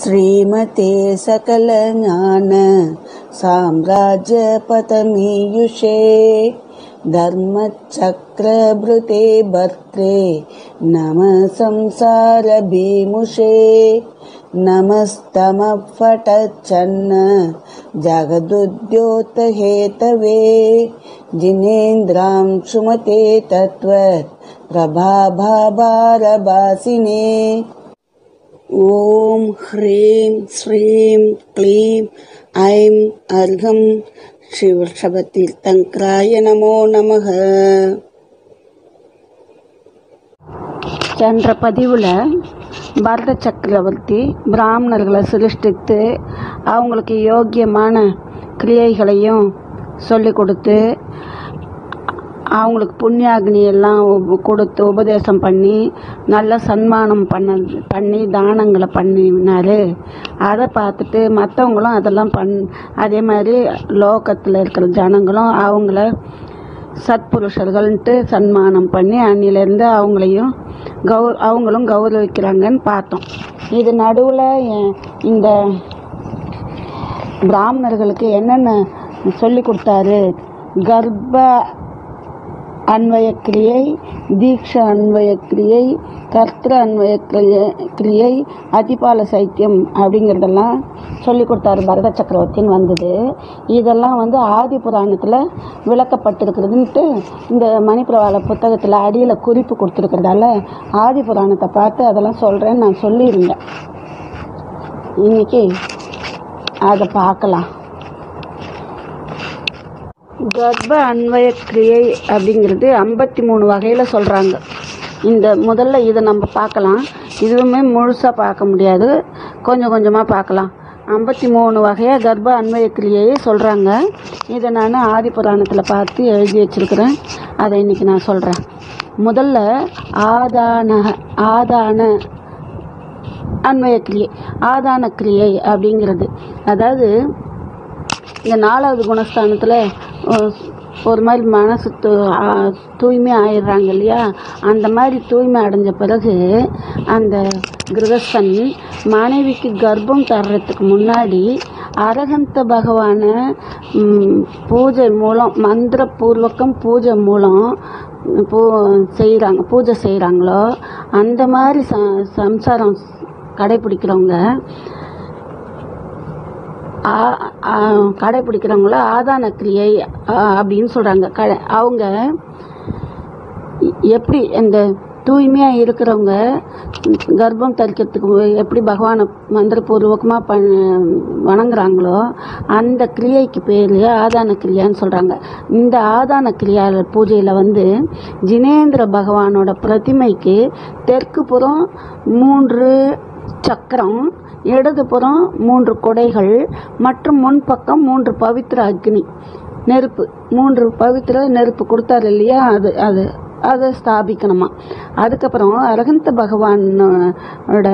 श्रीमते सकलज्ञान साम्राज्यपतमीयुषे धर्मचक्रभृते भर्त्रे नमः संसारभीमुषे नमस्तमःफटच्छन्न जगदुद्योतहेतवे जिनेन्द्रां सुमते तत्त्वत् प्रभाभारभासिने ॐ ह्रीं श्रीं क्लीं ऐं अर्घं शिवशबतीर्थङ्कराय नमो नमः சென்ற பதிவில் பரத சக்கரவர்த்தி பிராமணர்களை சிருஷ்டித்து அவங்களுக்கு யோக்கியமான கிரியைகளையும் சொல்லி கொடுத்து அவங்களுக்கு புண்ணியாக்னி எல்லாம் உப- கொடுத்து உபதேசம் பண்ணி நல்ல சன்மானம் பண்ண பண்ணி தானங்களை பண்ணினாரு அதை பார்த்துட்டு மற்றவங்களும் அதெல்லாம் பண் அதே மாதிரி லோகத்தில் இருக்கிற ஜனங்களும் அவங்கள சத்புருஷர்கள்ன்ட்டு சன்மானம் பண்ணி அன்னிலேருந்து அவங்களையும் கௌ அவங்களும் கௌரவிக்கிறாங்கன்னு பார்த்தோம் இது நடுவில் இந்த பிராமணர்களுக்கு என்னென்ன சொல்லி கொடுத்தாரு கர்ப்ப அன்வய கிரியை தீக்ஷ அன்வய கிரியை கர்த்திர அன்வய கிரியை கிரியை அதிபால சைத்தியம் அப்படிங்கிறதெல்லாம் சொல்லி கொடுத்தாரு பரத சக்கரவர்த்தின்னு வந்தது இதெல்லாம் வந்து ஆதி புராணத்தில் விளக்கப்பட்டிருக்கிறதுன்ட்டு இந்த மணிப்பிரவாள புத்தகத்தில் அடியில் குறிப்பு கொடுத்துருக்கிறதால ஆதி புராணத்தை பார்த்து அதெல்லாம் சொல்கிறேன்னு நான் சொல்லியிருந்தேன் இன்னைக்கு அதை பார்க்கலாம் கர்ப்ப அன்வய கிரியை அப்படிங்கிறது ஐம்பத்தி மூணு வகையில் சொல்கிறாங்க இந்த முதல்ல இதை நம்ம பார்க்கலாம் இதுவுமே முழுசாக பார்க்க முடியாது கொஞ்சம் கொஞ்சமாக பார்க்கலாம் ஐம்பத்தி மூணு வகையாக கர்ப்ப அன்வய கிரியையை சொல்கிறாங்க இதை நான் ஆதி புராணத்தில் பார்த்து எழுதி வச்சிருக்கிறேன் அதை இன்னைக்கு நான் சொல்கிறேன் முதல்ல ஆதான ஆதான அன்வய கிரியை ஆதான கிரியை அப்படிங்கிறது அதாவது இந்த நாலாவது குணஸ்தானத்தில் ஒரு மாதிரி மனசு தூ ஆ, தூய்மை ஆயிடுறாங்க இல்லையா அந்த மாதிரி தூய்மை அடைஞ்ச பிறகு அந்த கிரகஸ்தன் மனைவிக்கு கர்ப்பம் தர்றதுக்கு முன்னாடி அரகந்த பகவானை ம், பூஜை மூலம் மந்திரபூர்வகம் பூஜை மூலம் பூ செய்கிறாங்க பூஜை செய்கிறாங்களோ அந்த மாதிரி ச சம்சாரம் கடைப்பிடிக்கிறவங்க ஆ- ஆ- கடைப்பிடிக்கிறவங்கள ஆதான கிரியை ஆ, அப்படின்னு சொல்கிறாங்க க அவங்க எ- எப்படி இந்த தூய்மையாக இருக்கிறவங்க கர்ப்பம் தரிக்கிறதுக்கு எப்படி பகவானை மந்திரபூர்வகமாக பண் வணங்குறாங்களோ அந்த கிரியைக்கு பேர் ஆதான கிரியான்னு சொல்கிறாங்க இந்த ஆதான கிரியா பூஜையில் வந்து ஜினேந்திர பகவானோட பிரதிமைக்கு தெற்கு புறம் மூன்று சக்கரம் இடதுபுறம் மூன்று கொடைகள் மற்றும் முன்பக்கம் மூன்று பவித்திர அக்னி நெருப்பு மூன்று பவித்திர நெருப்பு கொடுத்தாரு இல்லையா அது அது அதை ஸ்தாபிக்கணுமா அதுக்கப்புறம் அரகந்த பகவானோட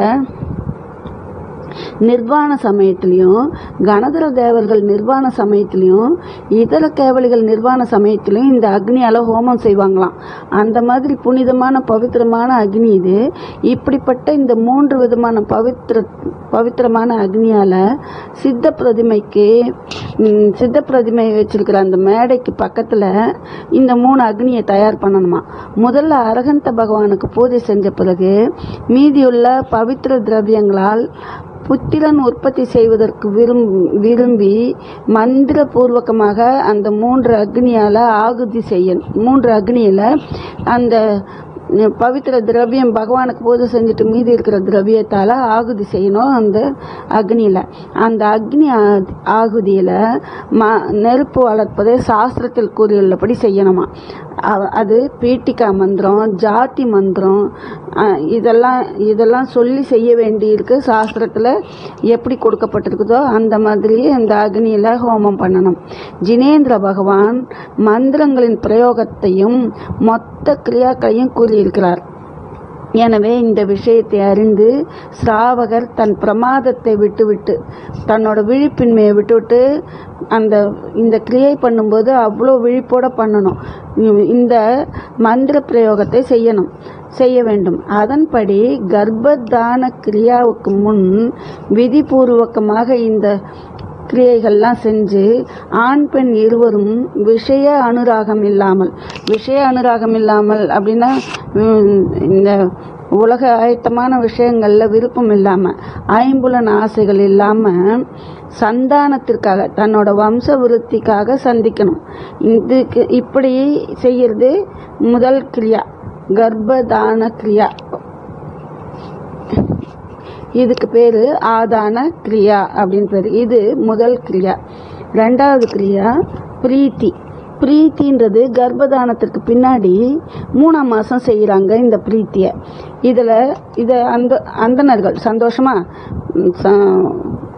நிர்வாண சமயத்திலையும் கணதர தேவர்கள் நிர்வாண சமயத்திலையும் இதர கேவலிகள் நிர்வாண சமயத்திலையும் இந்த அக்னியால ஹோமம் செய்வாங்களாம் அந்த மாதிரி புனிதமான பவித்திரமான அக்னி இது இப்படிப்பட்ட இந்த மூன்று விதமான பவித்திர பவித்திரமான அக்னியால சித்த பிரதிமைக்கு ம், சித்த பிரதிமை வச்சிருக்கிற அந்த மேடைக்கு பக்கத்துல இந்த மூணு அக்னியை தயார் பண்ணணுமா முதல்ல அரகந்த பகவானுக்கு பூஜை செஞ்ச பிறகு மீதியுள்ள பவித்திர திரவியங்களால் புத்திரன் உற்பத்தி செய்வதற்கு விரும் விரும்பி மந்திர பூர்வகமாக அந்த மூன்று அக்னியால ஆகுதி செய்யணும் மூன்று அக்னியில அந்த உம், பவித்திர திரவியம் பகவானுக்கு பூஜை செஞ்சுட்டு மீதி இருக்கிற திரவியத்தால ஆகுதி செய்யணும் அந்த அக்னியில அந்த அக்னி ஆ- ஆகுதியில ம நெருப்பு வளர்ப்பதை சாஸ்திரத்தில் கூறியுள்ளபடி செய்யணுமா அ- அது பீட்டிகா மந்திரம் ஜாதி மந்திரம் அஹ், இதெல்லாம் இதெல்லாம் சொல்லி செய்ய வேண்டியிருக்கு சாஸ்திரத்தில் எப்படி கொடுக்கப்பட்டிருக்குதோ அந்த மாதிரி இந்த அக்னியில் ஹோமம் பண்ணணும் ஜினேந்திர பகவான் மந்திரங்களின் பிரயோகத்தையும் மொத்த கிரியாக்களையும் கூறியிருக்கிறார் எனவே இந்த விஷயத்தை அறிந்து சிராவகர் தன் பிரமாதத்தை விட்டுவிட்டு தன்னோட விழிப்பின்மையை விட்டுவிட்டு அந்த இந்த கிரியை பண்ணும்போது அவ்வளோ விழிப்போட பண்ணணும் இ- இந்த மந்திர பிரயோகத்தை செய்யணும் செய்ய வேண்டும் அதன்படி கர்ப்பதான கிரியாவுக்கு முன் விதிபூர்வகமாக இந்த கிரியைகள்லாம் செஞ்சு ஆண் பெண் இருவரும் விஷய அனுராகம் இல்லாமல் விஷய அனுராகம் இல்லாமல் அப்படின்னா ம், இந்த உலக ஆயத்தமான விஷயங்களில் விருப்பம் இல்லாமல் ஐம்புலன் ஆசைகள் இல்லாமல் சந்தானத்திற்காக தன்னோட வம்ச விருத்திக்காக சந்திக்கணும் இதுக்கு இப்படி செய்யறது முதல் கிரியா கர்ப்பதான கிரியா இதுக்கு பேர் ஆதான கிரியா அப்படின்னு பேர் இது முதல் கிரியா ரெண்டாவது கிரியா பிரீத்தி பிரீத்தின்றது கர்ப்பதானத்திற்கு பின்னாடி மூணாம் மாதம் செய்கிறாங்க இந்த பிரீத்தியை இதில் இதை அந்த அந்தணர்கள் சந்தோஷமா ம், ச-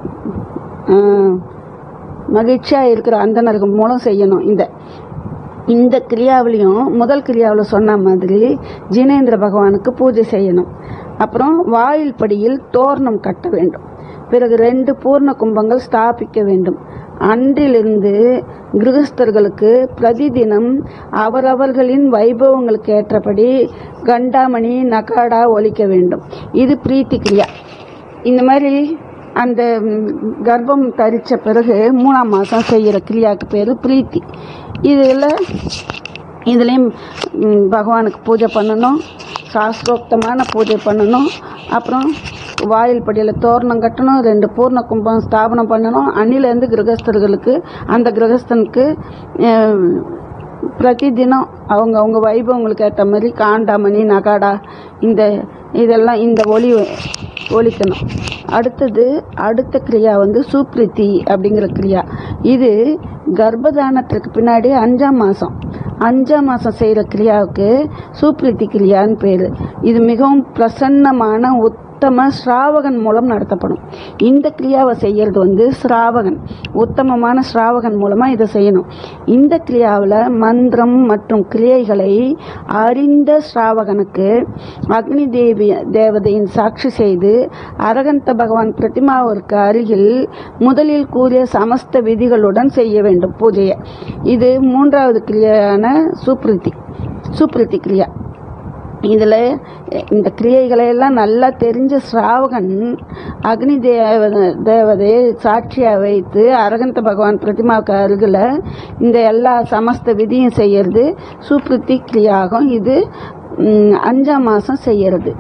ஆ, மகிழ்ச்சியாக இருக்கிற அந்தணர்கள் மூலம் செய்யணும் இந்த இந்த கிரியாவிலையும் முதல் கிரியாவில் சொன்ன மாதிரி ஜினேந்திர பகவானுக்கு பூஜை செய்யணும் அப்புறம் வாயில் படியில் தோரணம் கட்ட வேண்டும் பிறகு ரெண்டு பூர்ண கும்பங்கள் ஸ்தாபிக்க வேண்டும் அன்றிலிருந்து கிரகஸ்தர்களுக்கு பிரதிதினம் அவரவர்களின் வைபவங்களுக்கு ஏற்றபடி கண்டாமணி நகாடா ஒலிக்க வேண்டும் இது பிரீத்தி கிரியா இந்த மாதிரி அந்த ம், கர்ப்பம் தரித்த பிறகு மூணாம் மாதம் செய்கிற கிரியாவுக்கு பேர் பிரீத்தி இதில் இதுலேயும் ம், பகவானுக்கு பூஜை பண்ணணும் சாஸ்திரோக்தமான பூஜை பண்ணணும் அப்புறம் வாயில் படியில் தோரணம் கட்டணும் ரெண்டு பூர்ண கும்பம் ஸ்தாபனம் பண்ணணும் அன்னிலேருந்து கிரகஸ்தர்களுக்கு அந்த கிரகஸ்தனுக்கு அஹ், பிரதி தினம் அவங்க அவங்க வைபவங்களுக்கு ஏற்ற மாதிரி காண்டாமணி நகாடா இந்த இதெல்லாம் இந்த ஒலி ஒலிக்கணும் அடுத்தது அடுத்த கிரியா வந்து சுப்ரித்தி அப்படிங்கிற கிரியா இது கர்ப்பதானத்திற்கு பின்னாடி அஞ்சாம் மாதம் அஞ்சாம் மாதம் செய்கிற கிரியாவுக்கு சுப்ரித்தி கிரியான்னு பேர் இது மிகவும் பிரசன்னமான உத்தம ஸ்ராவகன் மூலம் நடத்தப்படும் இந்த கிரியாவை செய்யறது வந்து ஸ்ராவகன் உத்தமமான ஸ்ராவகன் மூலமாக இதை செய்யணும் இந்த கிரியாவில் மந்திரம் மற்றும் கிரியைகளை அறிந்த ஸ்ராவகனுக்கு அக்னி தேவி தேவதையின் சாட்சி செய்து அரகந்த பகவான் பிரதிமாவிற்கு அருகில் முதலில் கூறிய சமஸ்த விதிகளுடன் செய்ய வேண்டும் பூஜையை இது மூன்றாவது கிரியான சுப்ரித்தி சுப்ரித்தி கிரியா இதில் இந்த கிரியைகளை எல்லாம் நல்லா தெரிஞ்ச ஸ்ராவகன் அக்னி தேவ தேவதையை சாட்சியாக வைத்து அரகந்த பகவான் பிரதிமாவுக்கு அருகில் இந்த எல்லா சமஸ்த விதியும் செய்யறது சுப்ரித்தி கிரியாகும் இது ம், அஞ்சாம் மாதம் செய்யறது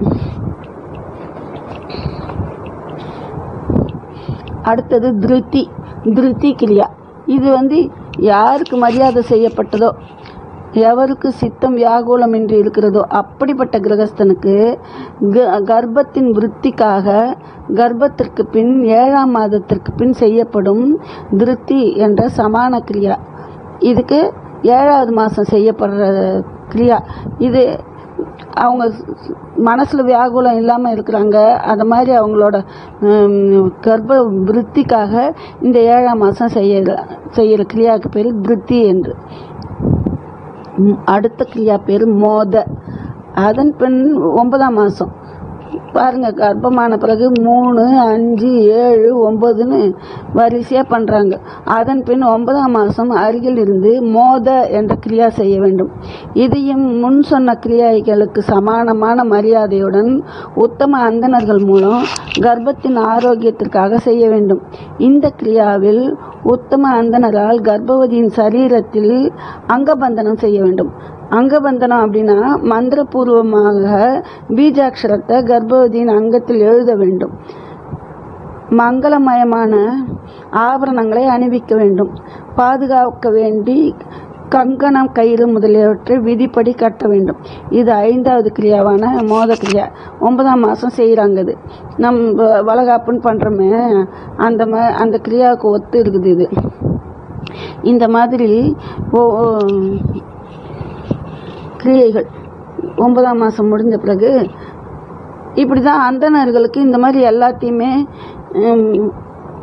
அடுத்தது திருத்தி திருத்தி கிரியா இது வந்து யாருக்கு மரியாதை செய்யப்பட்டதோ எவருக்கு சித்தம் வியாகுலமின்றி இருக்கிறதோ அப்படிப்பட்ட கிரகஸ்தனுக்கு க- கர்ப்பத்தின் விருத்திக்காக கர்ப்பத்திற்கு பின் ஏழாம் மாதத்திற்கு பின் செய்யப்படும் திருத்தி என்ற சமான கிரியா இதுக்கு ஏழாவது மாதம் செய்யப்படுற கிரியா இது அவங்க மனசில் வியாகுலம் இல்லாமல் இருக்கிறாங்க அது மாதிரி அவங்களோட ஹம், கர்ப்ப விருத்திக்காக இந்த ஏழாம் மாதம் செய்ய செய்கிற கிரியாவுக்கு பேர் திருத்தி என்று ம், அடுத்த கிரியா பேர் மோத அதன் பின் ஒன்பதாம் மாதம் பாருங்க கர்ப்பமான பிறகு மூணு அஞ்சு ஏழு ஒன்பதுன்னு வரிசையாக பண்ணுறாங்க அதன் பின் ஒன்பதாம் மாதம் அருகில் இருந்து மோத என்ற கிரியா செய்ய வேண்டும் இதையும் முன் சொன்ன கிரியாய்களுக்கு சமானமான மரியாதையுடன் உத்தம அந்தணர்கள் மூலம் கர்ப்பத்தின் ஆரோக்கியத்திற்காக செய்ய வேண்டும் இந்த கிரியாவில் உத்தம அந்தணரால் கர்ப்பவதியின் சரீரத்தில் அங்கபந்தனம் செய்ய வேண்டும் அங்கபந்தனம் அப்படின்னா மந்திரபூர்வமாக பீஜாட்சரத்தை கர்ப்பவதியின் அங்கத்தில் எழுத வேண்டும் மங்களமயமான ஆபரணங்களை அணிவிக்க வேண்டும் பாதுகாக்க வேண்டி கங்கணம் கயிறு முதலியவற்றை விதிப்படி கட்ட வேண்டும் இது ஐந்தாவது கிரியாவான மோத கிரியா ஒன்பதாம் மாதம் செய்கிறாங்க இது நம்ம வளகாப்புன்னு பண்ணுறோமே அந்த மா அந்த கிரியாவுக்கு ஒத்து இருக்குது இது இந்த மாதிரி ஓ ஓ- கிரியைகள் ஒன்பதாம் மாதம் முடிஞ்ச பிறகு இப்படி தான் அந்தணர்களுக்கு இந்த மாதிரி எல்லாத்தையுமே ஹம்,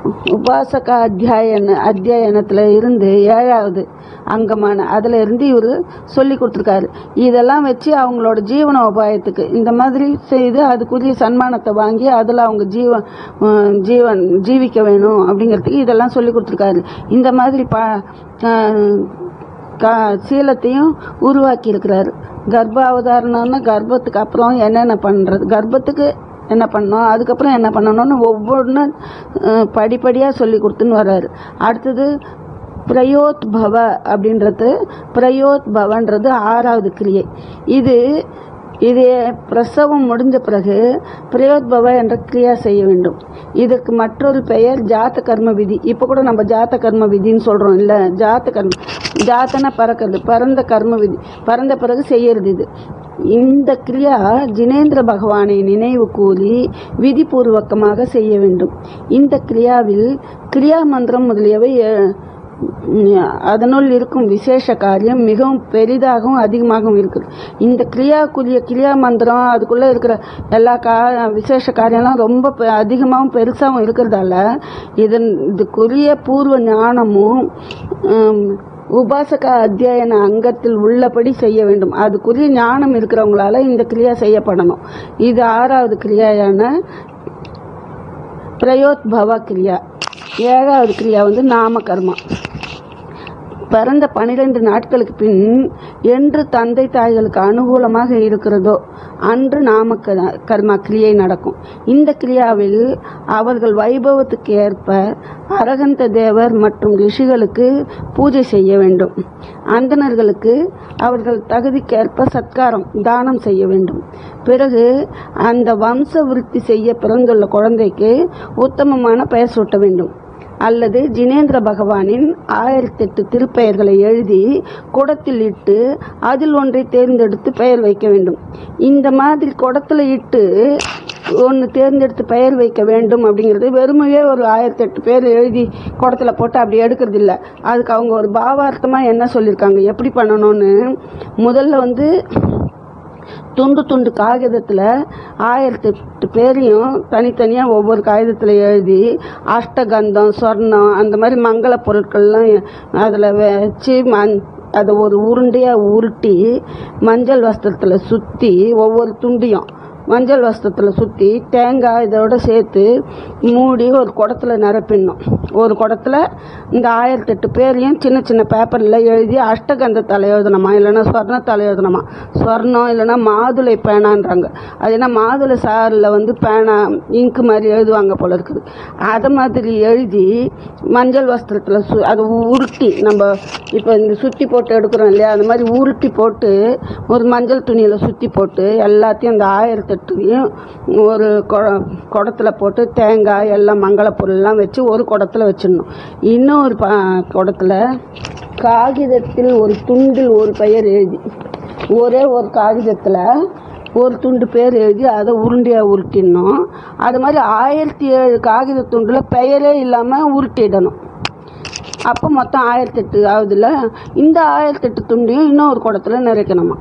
உபாசக அத்தியாயன அத்தியாயனத்தில் இருந்து ஏழாவது அங்கமான அதில் இருந்து இவர் சொல்லி கொடுத்துருக்காரு இதெல்லாம் வச்சு அவங்களோட ஜீவன உபாயத்துக்கு இந்த மாதிரி செய்து அதுக்குரிய சன்மானத்தை வாங்கி அதில் அவங்க ஜீவ அஹ் ஜீவன் ஜீவிக்க வேணும் அப்படிங்கிறதுக்கு இதெல்லாம் சொல்லி கொடுத்துருக்காரு இந்த மாதிரி ப அஹ் கா சீலத்தையும் உருவாக்கி இருக்கிறாரு கர்ப்ப அவதாரணம்னா கர்ப்பத்துக்கு அப்புறம் என்னென்ன பண்ணுறது கர்ப்பத்துக்கு என்ன பண்ணோம் அதுக்கப்புறம் என்ன பண்ணணும்னு ஒவ்வொன்றும் படிப்படியாக சொல்லி கொடுத்துன்னு வர்றாரு அடுத்தது பிரயோத் பவ அப்படின்றது பிரயோத் பவன்றது ஆறாவது கிரியை இது இது பிரசவம் முடிஞ்ச பிறகு பிரயோத்பவ என்ற கிரியா செய்ய வேண்டும் இதற்கு மற்றொரு பெயர் ஜாத்த கர்ம விதி இப்போ கூட நம்ம ஜாத்த கர்ம விதின்னு சொல்கிறோம் இல்லை ஜாத்த கர்ம ஜாத்தனா பறக்கிறது பறந்த கர்ம விதி பறந்த பிறகு செய்யறது இது இந்த கிரியா ஜினேந்திர பகவானை நினைவு கூறி விதிபூர்வக்கமாக செய்ய வேண்டும் இந்த கிரியாவில் கிரியா மந்திரம் முதலியவை அஹ், அதனுள் இருக்கும் விசேஷ காரியம் மிகவும் பெரிதாகவும் அதிகமாகவும் இருக்குது இந்த கிரியாக்குரிய கிரியா மந்திரம் அதுக்குள்ளே இருக்கிற எல்லா கா விசேஷ காரியம்லாம் ரொம்ப பெ- அதிகமாகவும் பெருசாகவும் இருக்கிறதால இதன் இதுக்குரிய பூர்வ ஞானமும் ஹம், உபாசக அத்தியாயன அங்கத்தில் உள்ளபடி செய்ய வேண்டும் அதுக்குரிய ஞானம் இருக்கிறவங்களால இந்த கிரியா செய்யப்படணும் இது ஆறாவது கிரியாயான பிரயோத்பவ கிரியா ஏழாவது கிரியா வந்து நாம கர்மா பிறந்த பனிரெண்டு நாட்களுக்கு பின் என்று தந்தை தாய்களுக்கு அனுகூலமாக இருக்கிறதோ அன்று நாம க- கர்மா கிரியை நடக்கும் இந்த கிரியாவில் அவர்கள் வைபவத்துக்கு ஏற்ப அரகந்த தேவர் மற்றும் ரிஷிகளுக்கு பூஜை செய்ய வேண்டும் அந்தணர்களுக்கு அவர்கள் தகுதிக்கேற்ப சத்காரம் தானம் செய்ய வேண்டும் பிறகு அந்த வம்ச விருத்தி செய்ய பிறந்துள்ள குழந்தைக்கு உத்தமமான பெயர் சூட்ட வேண்டும் அல்லது ஜினேந்திர பகவானின் ஆயிரத்தெட்டு திருப்பெயர்களை எழுதி குடத்தில் இட்டு அதில் ஒன்றை தேர்ந்தெடுத்து பெயர் வைக்க வேண்டும் இந்த மாதிரி குடத்தில் இட்டு ஒன்று தேர்ந்தெடுத்து பெயர் வைக்க வேண்டும் அப்படிங்கிறது வெறுமையே ஒரு ஆயிரத்தெட்டு பேர் எழுதி குடத்தில் போட்டு அப்படி எடுக்கிறது இல்லை அதுக்கு அவங்க ஒரு பாவார்த்தமாக என்ன சொல்லியிருக்காங்க எப்படி பண்ணணும்னு முதல்ல வந்து துண்டு துண்டு காகிதத்தில் ஆயிரத்தி எட்டு பேரையும் தனித்தனியாக ஒவ்வொரு காகிதத்தில் எழுதி அஷ்டகந்தம் சொர்ணம் அந்த மாதிரி மங்கள பொருட்கள்லாம் அதில் வச்சு மண் அதை ஒரு உருண்டையாக உருட்டி மஞ்சள் வஸ்திரத்தில் சுற்றி ஒவ்வொரு துண்டையும் மஞ்சள் வஸ்திரத்தில் சுற்றி தேங்காய் இதோட சேர்த்து மூடி ஒரு குடத்துல நிரப்பிடணும் ஒரு குடத்துல இந்த ஆயிரத்தெட்டு பேரையும் சின்ன சின்ன பேப்பரில் எழுதி அஷ்டகந்தத்தால் எழுதணுமா இல்லைன்னா ஸ்வர்ணத்தால் எழுதணுமா ஸ்வர்ணம் இல்லைன்னா மாதுளை பேனான்றாங்க அது என்ன மாதுளை சாறில் வந்து பேனா இங்கு மாதிரி எழுதுவாங்க போல இருக்குது அதை மாதிரி எழுதி மஞ்சள் வஸ்திரத்தில் சு அதை உருட்டி நம்ம இப்போ இந்த சுற்றி போட்டு எடுக்கிறோம் இல்லையா அந்த மாதிரி உருட்டி போட்டு ஒரு மஞ்சள் துணியில் சுற்றி போட்டு எல்லாத்தையும் அந்த ஆயிரத்தெட்டுலையும் ஒரு கொ- குடத்துல போட்டு தேங்காய் எல்லாம் மங்கள பொருள்லாம் வச்சு ஒரு குடத்துல வச்சிடணும் இன்னொரு ப குடத்துல காகிதத்தில் ஒரு துண்டில் ஒரு பெயர் எழுதி ஒரே ஒரு காகிதத்தில் ஒரு துண்டு பேர் எழுதி அதை உருண்டையாக உருட்டிடணும் அது மாதிரி ஆயிரத்தி ஏழு காகித துண்டில் பெயரே இல்லாமல் உருட்டிடணும் அப்போ மொத்தம் ஆயிரத்தெட்டு ஆகுதுல்ல இந்த ஆயிரத்தெட்டு துண்டையும் இன்னொரு குடத்துல நிறைக்கணுமா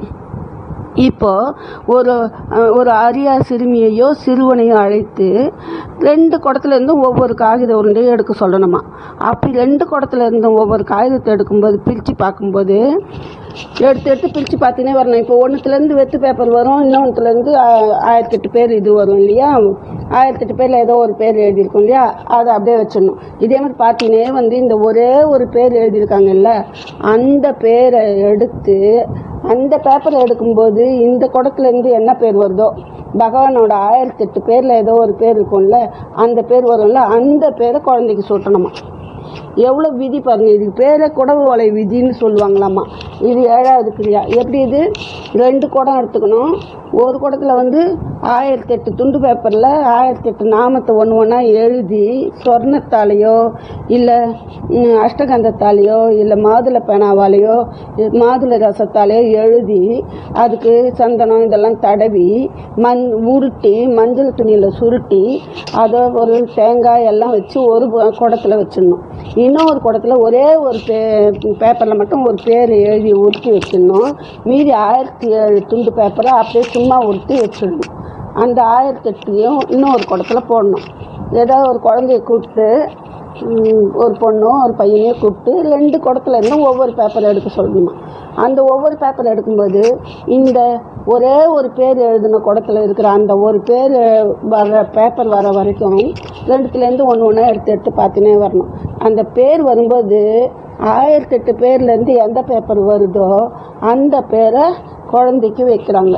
இப்போ ஒரு அஹ், ஒரு அரியா சிறுமியையோ சிறுவனையோ அழைத்து ரெண்டு குடத்துல இருந்தும் ஒவ்வொரு காகித உருண்டையும் எடுக்க சொல்லணுமா அப்படி ரெண்டு குடத்துல இருந்தும் ஒவ்வொரு காகிதத்தை எடுக்கும்போது பிரித்து பார்க்கும்போது எடுத்து எடுத்து பிரித்து பார்த்துனே வரணும் இப்போ ஒன்றுத்துலேருந்து வெத்து பேப்பர் வரும் இன்னொன்றுலேருந்து ஆயிரத்தெட்டு பேர் இது வரும் இல்லையா ஆயிரத்தெட்டு பேரில் ஏதோ ஒரு பேர் எழுதியிருக்கும் இல்லையா அதை அப்படியே வச்சிடணும் இதே மாதிரி பார்த்தீங்கன்னா வந்து இந்த ஒரே ஒரு பேர் எழுதியிருக்காங்கல்ல அந்த பேரை எடுத்து அந்த பேப்பரை எடுக்கும்போது இந்த குடத்துல இருந்து என்ன பேர் வருதோ பகவானோட ஆயிரத்தெட்டு பேரில் ஏதோ ஒரு பேர் இருக்கும்ல அந்த பேர் வரும்ல அந்த பேரை குழந்தைக்கு சூட்டணுமா எவ்வளோ விதி பாருங்க இதுக்கு பேரே குடவு வலை விதின்னு சொல்லுவாங்களாமா இது ஏழாவது கிரியா எப்படி இது ரெண்டு குடம் எடுத்துக்கணும் ஒரு குடத்துல வந்து ஆயிரத்தெட்டு துண்டு பேப்பரில் ஆயிரத்தெட்டு நாமத்தை ஒன்று ஒன்றா எழுதி சொர்ணத்தாலேயோ இல்லை அஷ்டகந்தத்தாலேயோ இல்லை மாதுளை பேனாவாலேயோ மாதுளை ரசத்தாலேயோ எழுதி அதுக்கு சந்தனம் இதெல்லாம் தடவி மண் உருட்டி மஞ்சள் துணியில் சுருட்டி அதை ஒரு தேங்காய் எல்லாம் வச்சு ஒரு பு- குடத்துல வச்சிடணும் இன்னொரு குடத்துல ஒரே ஒரு பே பேப்பரில் மட்டும் ஒரு பேர் எழுதி உருட்டி வச்சிடணும் மீதி ஆயிரத்தி ஏழு துண்டு பேப்பரை அப்படியே சும்மா உருட்டி வச்சிடணும் அந்த ஆயிரத்தி எட்டையும் இன்னொரு குடத்துல போடணும் ஏதோ ஒரு குழந்தைய கூப்பிட்டு ம், ஒரு பொண்ணோ ஒரு பையனையோ கூப்பிட்டு ரெண்டு குடத்துல இருந்தும் ஒவ்வொரு பேப்பர் எடுக்க சொல்லணுமா அந்த ஒவ்வொரு பேப்பர் எடுக்கும்போது இந்த ஒரே ஒரு பேர் எழுதின குடத்துல இருக்கிற அந்த ஒரு பேர் வர பேப்பர் வர வரைக்கும் ரெண்டுத்துலேருந்து ஒன்று ஒன்றா எடுத்து எடுத்து பார்த்துனே வரணும் அந்த பேர் வரும்போது ஆயிரத்தெட்டு பேர்லேருந்து எந்த பேப்பர் வருதோ அந்த பேரை குழந்தைக்கு வைக்கிறாங்க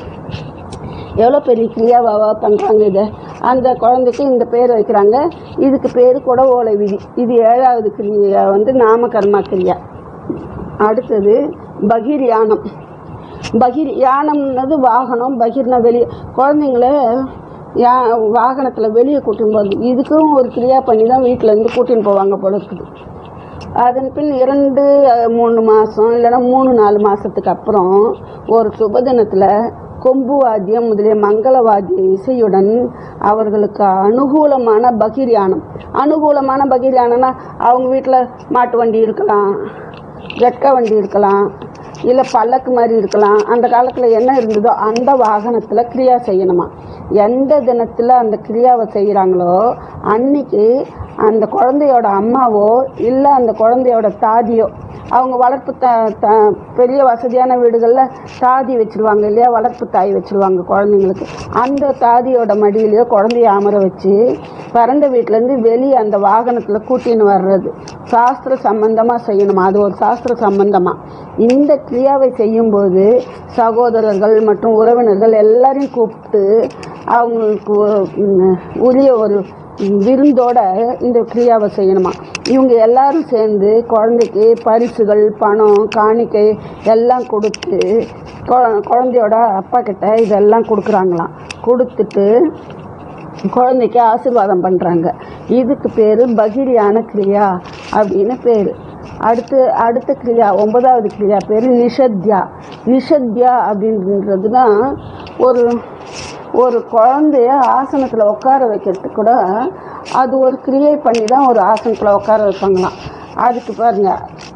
எவ்வளோ பெரிய கிரியாவாவா பண்ணுறாங்க இதை அந்த குழந்தைக்கு இந்த பேர் வைக்கிறாங்க இதுக்கு பேர் குட ஓலை விதி இது ஏழாவது கிரியா வந்து நாமகர்மா கிரியா அடுத்தது பகீர் யானம் பகீர் யானம்னது வாகனம் பகீர்னா வெளியே குழந்தைங்கள யா வாகனத்தில் வெளியே கூட்டின்னு போகிறது இதுக்கும் ஒரு கிரியா பண்ணி தான் வீட்டிலேருந்து கூட்டின்னு போவாங்க போல இருக்குது அதன் பின் இரண்டு அஹ், மூணு மாதம் இல்லைன்னா மூணு நாலு மாதத்துக்கு அப்புறம் ஒரு சுபதினத்தில் கொம்பு வாத்தியம் முதலிய மங்கள வாத்திய இசையுடன் அவர்களுக்கு அனுகூலமான பகிர்யானம் அனுகூலமான பகிர்யானம்னா அவங்க வீட்டில் மாட்டு வண்டி இருக்கலாம் ஜட்கா வண்டி இருக்கலாம் இல்லை பல்லக்கு மாதிரி இருக்கலாம் அந்த காலத்தில் என்ன இருந்ததோ அந்த வாகனத்தில் கிரியா செய்யணுமா எந்த தினத்தில் அந்த கிரியாவை செய்கிறாங்களோ அன்னைக்கு அந்த குழந்தையோட அம்மாவோ இல்லை அந்த குழந்தையோட தாதியோ அவங்க வளர்ப்பு த த பெரிய வசதியான வீடுகளில் தாதி வச்சுருவாங்க இல்லையா வளர்ப்பு தாய் வச்சுருவாங்க குழந்தைங்களுக்கு அந்த தாதியோட மடியிலையோ குழந்தைய அமர வச்சு பிறந்த வீட்டிலேருந்து வெளியே அந்த வாகனத்தில் கூட்டின்னு வர்றது சாஸ்திர சம்பந்தமாக செய்யணுமா அது ஒரு சாஸ்திர சம்பந்தமாக இந்த கிரியாவை செய்யும்போது சகோதரர்கள் மற்றும் உறவினர்கள் எல்லாரையும் கூப்பிட்டு அவங்களுக்கு ஒரு, ம், உரிய ஒரு விருந்தோட இந்த கிரியாவை செய்யணுமா இவங்க எல்லாரும் சேர்ந்து குழந்தைக்கு பரிசுகள் பணம் காணிக்கை எல்லாம் கொடுத்து கொ- குழந்தையோட அப்பா கிட்ட இதெல்லாம் கொடுக்குறாங்களாம் கொடுத்துட்டு குழந்தைக்கு ஆசீர்வாதம் பண்ணுறாங்க இதுக்கு பேர் பகிரியான கிரியா அப்படின்னு பேர் அடுத்து அடுத்த கிரியா ஒன்பதாவது கிரியா பேர் நிஷத்யா நிஷத்யா அப்படின்றதுனா ஒரு ஒரு குழந்தைய ஆசனத்தில் உட்கார வைக்கிறதுக்கு கூட அது ஒரு கிரியை பண்ணி தான் ஒரு ஆசனத்தில் உட்கார வைப்பாங்களாம் அதுக்கு பாருங்க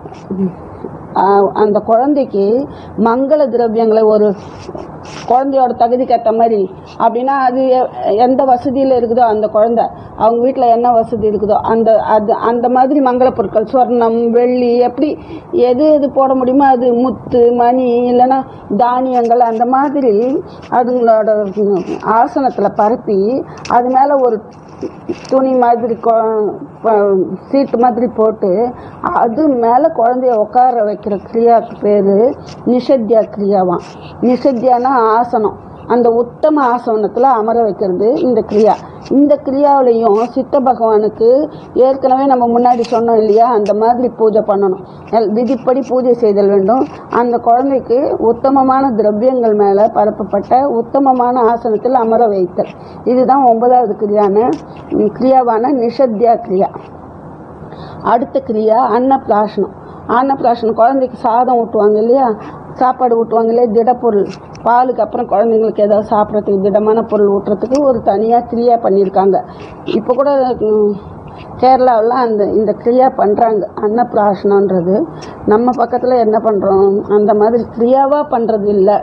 ஆஹ் அந்த குழந்தைக்கு மங்கள திரவியங்களை ஒரு குழந்தையோட தகுதிக்கு ஏற்ற மாதிரி அப்படின்னா அது எ- எந்த வசதியில் இருக்குதோ அந்த குழந்தை அவங்க வீட்டில் என்ன வசதி இருக்குதோ அந்த அது அந்த மாதிரி மங்கள பொருட்கள் சொர்ணம் வெள்ளி எப்படி எது எது போட முடியுமோ அது முத்து மணி இல்லைன்னா தானியங்கள் அந்த மாதிரி அதுங்களோட ஆசனத்தில் பரப்பி அது மேலே ஒரு துணி மாதிரி கொ- ப- சீட்டு மாதிரி போட்டு அது மேலே குழந்தைய உட்கார வைக்கிற கிரியாவுக்கு பேர் நிஷத்யா கிரியாவாம் நிஷத்யானா ஆசனம் அந்த உத்தம ஆசனத்தில் அமர வைக்கிறது இந்த கிரியா இந்த கிரியாவிலையும் சித்த பகவானுக்கு ஏற்கனவே நம்ம முன்னாடி சொன்னோம் இல்லையா அந்த மாதிரி பூஜை பண்ணணும் எல்- விதிப்படி பூஜை செய்தல் வேண்டும் அந்த குழந்தைக்கு உத்தமமான திரவியங்கள் மேலே பரப்பப்பட்ட உத்தமமான ஆசனத்தில் அமர வைத்தல் இதுதான் ஒன்பதாவது கிரியான ம், கிரியாவான நிஷத்யா கிரியா அடுத்த கிரியா அன்னப்பிராசனம் அன்னப்பிராசனம் குழந்தைக்கு சாதம் ஊட்டுவாங்க இல்லையா சாப்பாடு ஊட்டுவாங்க இல்லையா திடப்பொருள் பாலுக்கு அப்புறம் குழந்தைங்களுக்கு ஏதாவது சாப்பிட்றதுக்கு திடமான பொருள் ஊட்டுறதுக்கு ஒரு தனியாக கிரியா பண்ணியிருக்காங்க இப்போ கூட ம், கேரளாவில் அந்த இந்த கிரியா பண்ணுறாங்க அன்னப்பிராசனன்றது நம்ம பக்கத்தில் என்ன பண்ணுறோம் அந்த மாதிரி கிரியாவாக பண்ணுறது இல்லை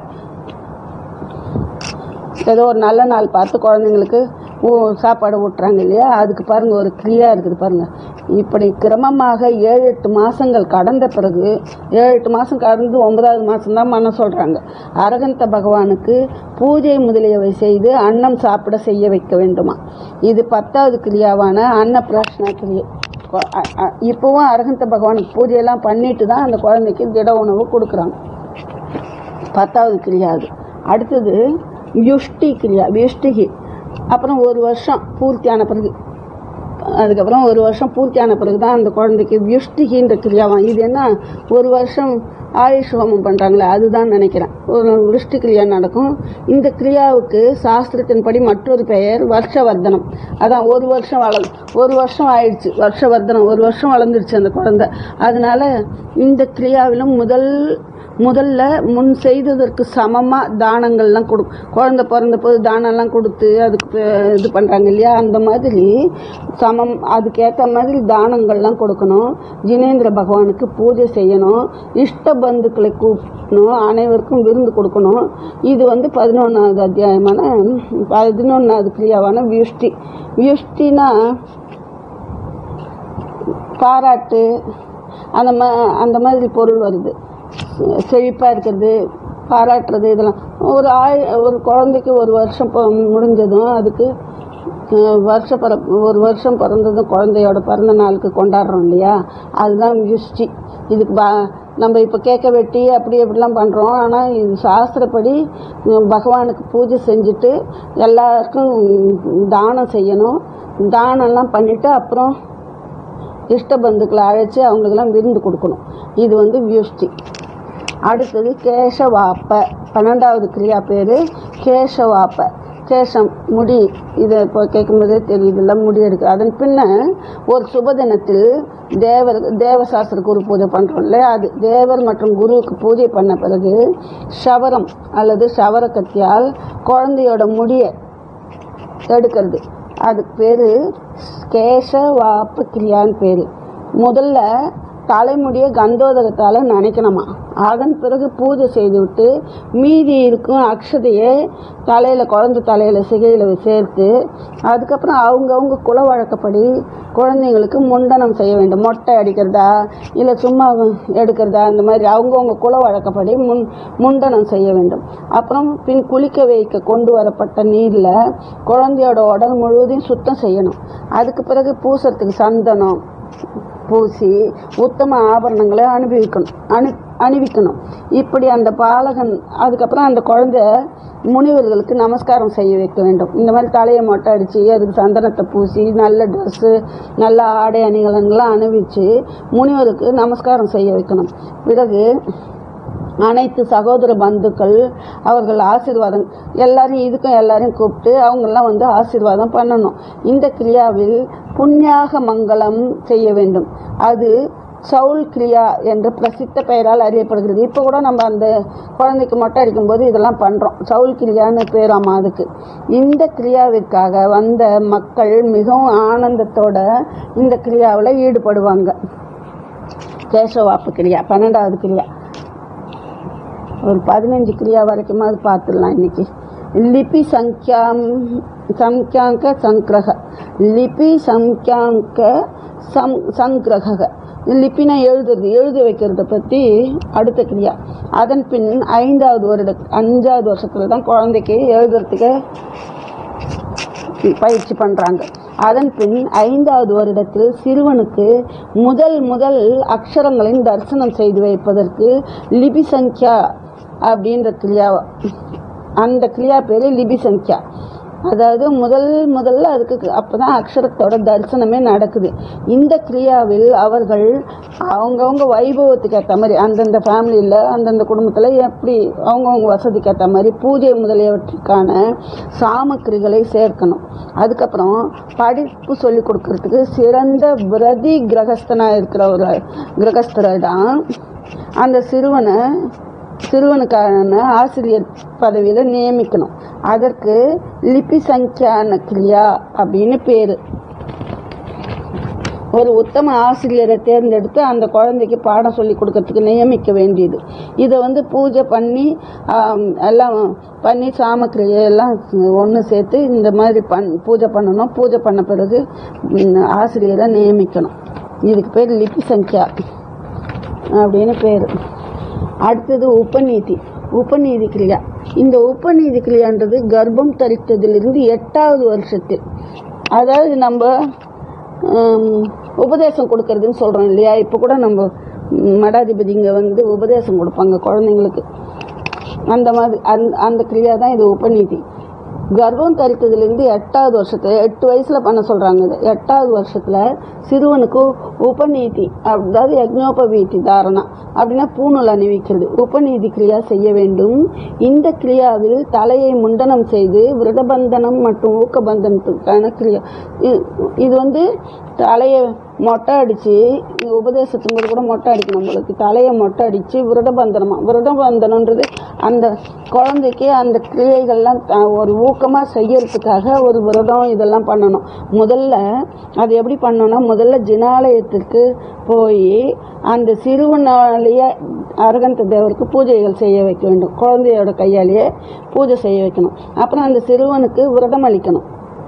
ஏதோ ஒரு நல்ல நாள் பார்த்து குழந்தைங்களுக்கு ஊ சாப்பாடு ஊட்டுறாங்க இல்லையா அதுக்கு பாருங்க ஒரு கிரியா இருக்குது பாருங்க இப்படி கிரமமாக ஏழு எட்டு மாசங்கள் கடந்த பிறகு ஏழு எட்டு மாசம் கடந்து ஒன்பதாவது மாசம் தான் பண்ண சொல்றாங்க அரகந்த பகவானுக்கு பூஜை முதலியவை செய்து அன்னம் சாப்பிட செய்ய வைக்க வேண்டுமா இது பத்தாவது கிரியாவான அன்னப்பிராசன கிரியை கொ- அ- அ- இப்பவும் அரகந்த பகவானுக்கு பூஜையெல்லாம் பண்ணிட்டு தான் அந்த குழந்தைக்கு திட உணவு கொடுக்குறாங்க பத்தாவது கிரியா அது அடுத்தது யுஷ்டி கிரியா வியுஷ்டிகி அப்புறம் ஒரு வருஷம் பூர்த்தியான பிறகு அதுக்கப்புறம் ஒரு வருஷம் பூர்த்தியான பிறகு தான் அந்த குழந்தைக்கு வியுஷ்டிகின்ற கிரியாவாம் இது என்ன ஒரு வருஷம் ஆயுஷ் ஹோமம் பண்ணுறாங்களே அதுதான் நினைக்கிறேன் ஒரு விருஷ்டி கிரியா நடக்கும் இந்த கிரியாவுக்கு சாஸ்திரத்தின்படி மற்றொரு பெயர் வருஷவர்தனம் அதான் ஒரு வருஷம் வள ஒரு வருஷம் ஆயிடுச்சு வருஷவர்தனம் ஒரு வருஷம் வளர்ந்துருச்சு அந்த குழந்தை அதனால இந்த கிரியாவிலும் முதல் முதல்ல முன் செய்ததற்கு சமமாக தானங்கள்லாம் கொடு குழந்தை பிறந்த போது தானம்லாம் கொடுத்து அதுக்கு பே- இது பண்ணுறாங்க இல்லையா அந்த மாதிரி சமம் அதுக்கேற்ற மாதிரி தானங்கள்லாம் கொடுக்கணும் ஜினேந்திர பகவானுக்கு பூஜை செய்யணும் இஷ்ட பந்துக்களை கூப்பிடணும் அனைவருக்கும் விருந்து கொடுக்கணும் இது வந்து பதினொன்றாவது அத்தியாயமான பதினொன்றாவது கிரியாவான வியுஷ்டி வியுஷ்டினா பாராட்டு அந்த மா அந்த மாதிரி பொருள் வருது செழிப்பாக இருக்கிறது பாராட்டுறது இதெல்லாம் ஒரு ஆய் ஒரு குழந்தைக்கு ஒரு வருஷம் பொ- முடிஞ்சதும் அதுக்கு அஹ், வருஷ பிற ஒரு வருஷம் பிறந்ததும் குழந்தையோட பிறந்த நாளுக்கு கொண்டாடுறோம் இல்லையா அதுதான் யுஷ்டி இதுக்கு ப நம்ம இப்போ கேட்க வெட்டி அப்படி அப்படிலாம் பண்ணுறோம் ஆனால் இது சாஸ்திரப்படி உம், பகவானுக்கு பூஜை செஞ்சுட்டு எல்லாருக்கும் தானம் செய்யணும் தானம்லாம் பண்ணிவிட்டு அப்புறம் இஷ்ட பந்துக்களை அழைச்சி அவங்களுக்கெல்லாம் விருந்து கொடுக்கணும் இது வந்து வியுஷ்டி அடுத்தது கேசவாப்ப பன்னெண்டாவது கிரியா பேர் கேசவாப்ப கேசம் முடி இதை இப்போ கேட்கும்போதே தெரியுதுல்ல முடி எடுக்க அதன் பின்ன ஒரு சுபதினத்தில் தேவர் தேவசாஸ்திர குரு பூஜை பண்ணுறோம் இல்லையா அது தேவர் மற்றும் குருவுக்கு பூஜை பண்ண பிறகு ஷவரம் அல்லது ஷவர கத்தியால் குழந்தையோட முடியை எடுக்கிறது அதுக்கு பேர் கேசவாப்பு கிரியான்னு பேர் முதல்ல தலைமுடியை கந்தோதகத்தால் நினைக்கணுமா அதன் பிறகு பூஜை செய்துவிட்டு மீதி இருக்கும் அக்ஷதையை தலையில் குழந்தை தலையில் சிகையில் சேர்த்து அதுக்கப்புறம் அவங்கவுங்க குல வழக்கப்படி குழந்தைங்களுக்கு முண்டனம் செய்ய வேண்டும் மொட்டை அடிக்கிறதா இல்லை சும்மா எடுக்கிறதா அந்த மாதிரி அவங்கவுங்க குல வழக்கப்படி முன் முண்டனம் செய்ய வேண்டும் அப்புறம் பின் குளிக்க வைக்க கொண்டு வரப்பட்ட நீரில் குழந்தையோட உடல் முழுவதையும் சுத்தம் செய்யணும் அதுக்கு பிறகு பூசறதுக்கு சந்தனம் பூசி உத்தம ஆபரணங்களை அனுபவிக்கணும் அணி அணிவிக்கணும் இப்படி அந்த பாலகன் அதுக்கப்புறம் அந்த குழந்தை முனிவர்களுக்கு நமஸ்காரம் செய்ய வைக்க வேண்டும் இந்த மாதிரி தலையை மொட்டை அடித்து அதுக்கு சந்தனத்தை பூசி நல்ல ட்ரெஸ்ஸு நல்ல ஆடை அணிகலன்கள்லாம் அணிவிச்சு முனிவருக்கு நமஸ்காரம் செய்ய வைக்கணும் பிறகு அனைத்து சகோதர பந்துக்கள் அவர்கள் ஆசீர்வாதம் எல்லாரையும் இதுக்கும் எல்லாரையும் கூப்பிட்டு அவங்கெல்லாம் வந்து ஆசீர்வாதம் பண்ணணும் இந்த கிரியாவில் புண்ணியாக மங்களம் செய்ய வேண்டும் அது சவுல் கிரியா என்ற பிரசித்த பெயரால் அறியப்படுகிறது இப்போ கூட நம்ம அந்த குழந்தைக்கு மொட்டை அடிக்கும்போது இதெல்லாம் பண்ணுறோம் சவுல் கிரியான்னு பேராமா அதுக்கு இந்த கிரியாவிற்காக வந்த மக்கள் மிகவும் ஆனந்தத்தோட இந்த கிரியாவில் ஈடுபடுவாங்க கேசவாப்பு கிரியா பன்னெண்டாவது கிரியா ஒரு பதினஞ்சு கிரியா வரைக்குமாவது பார்த்துடலாம் இன்னைக்கு லிபி சங்கியாம் சங்கியாங்க சங்கிரக லிபி சங்கியாங்க சம் சங்கிரக லிப்பினா எழுதுறது எழுத வைக்கிறத பற்றி அடுத்த கிரியா அதன் பின் ஐந்தாவது வருட அஞ்சாவது வருஷத்துல தான் குழந்தைக்கு எழுதுறதுக்கு பயிற்சி பண்ணுறாங்க அதன் பின் ஐந்தாவது வருடத்தில் சிறுவனுக்கு முதல் முதல் அக்ஷரங்களின் தரிசனம் செய்து வைப்பதற்கு லிபி சங்கியா அப்படின்ற கிரியா அந்த கிரியா பேர் லிபி சங்கியா அதாவது முதல் முதல்ல அதுக்கு அப்போ தான் அக்ஷரத்தோட தரிசனமே நடக்குது இந்த கிரியாவில் அவர்கள் அவங்கவுங்க வைபவத்துக்கு ஏற்ற மாதிரி அந்தந்த ஃபேமிலியில் அந்தந்த குடும்பத்தில் எப்படி அவங்கவுங்க வசதிக்கு ஏற்ற மாதிரி பூஜை முதலியவற்றுக்கான சாமக்கிரிகளை சேர்க்கணும் அதுக்கப்புறம் படிப்பு சொல்லி கொடுக்கறதுக்கு சிறந்த பிரதி கிரகஸ்தனாக இருக்கிற ஒரு கிரகஸ்தரிடம் அந்த சிறுவனை சிறுவனுக்கான ஆசிரியர் பதவியில் நியமிக்கணும் அதற்கு லிபி சங்கியான கிரியா அப்படின்னு பேர் ஒரு உத்தம ஆசிரியரை தேர்ந்தெடுத்து அந்த குழந்தைக்கு பாடம் சொல்லி கொடுக்கறதுக்கு நியமிக்க வேண்டியது இதை வந்து பூஜை பண்ணி ஆம், எல்லாம் பண்ணி சாமக்கிரியை எல்லாம் ஒன்று சேர்த்து இந்த மாதிரி பண் பூஜை பண்ணணும் பூஜை பண்ண பிறகு ம், ஆசிரியரை நியமிக்கணும் இதுக்கு பேர் லிபி சங்கியா அப்படின்னு பேர் அடுத்தது உபநீதி உபநீதி கிரியா இந்த உபநீதி கிரியான்றது கர்ப்பம் தரித்ததிலிருந்து எட்டாவது வருஷத்தில் அதாவது நம்ம ஹம், உபதேசம் கொடுக்கறதுன்னு சொல்கிறோம் இல்லையா இப்போ கூட நம்ம ம், மடாதிபதிங்க வந்து உபதேசம் கொடுப்பாங்க குழந்தைங்களுக்கு அந்த மாதிரி அந் அந்த கிரியா தான் இது உபநீதி கர்ப்பம் தரித்ததுலேருந்து எட்டாவது வருஷத்துல எட்டு வயசில் பண்ண சொல்கிறாங்க இது எட்டாவது வருஷத்தில் சிறுவனுக்கு உபநீதி அதாவது யக்ஞோபவீதி தாரணா அப்படின்னா பூணூல் அணிவிக்கிறது உபநீதி கிரியா செய்ய வேண்டும் இந்த கிரியாவில் தலையை முண்டனம் செய்து விரதபந்தனம் மற்றும் ஊக்கபந்தனத்துக்கான கிரியா இது இது வந்து தலையை மொட்டை அடித்து உபதேசத்தும் போது கூட மொட்டை அடிக்கணும் நம்மளுக்கு தலையை மொட்டை அடித்து விரதபந்தனமா விரதபந்தனன்றது அந்த குழந்தைக்கு அந்த கிரியைகள்லாம் த- ஒரு ஊக்கமாக செய்யறதுக்காக ஒரு விரதம் இதெல்லாம் பண்ணணும் முதல்ல அது எப்படி பண்ணணும்னா முதல்ல ஜினாலயத்திற்கு போய் அந்த சிறுவனாலேயே அரகந்த தேவருக்கு பூஜைகள் செய்ய வைக்க வேண்டும் குழந்தையோட கையாலேயே பூஜை செய்ய வைக்கணும் அப்புறம் அந்த சிறுவனுக்கு விரதம் அளிக்கணும்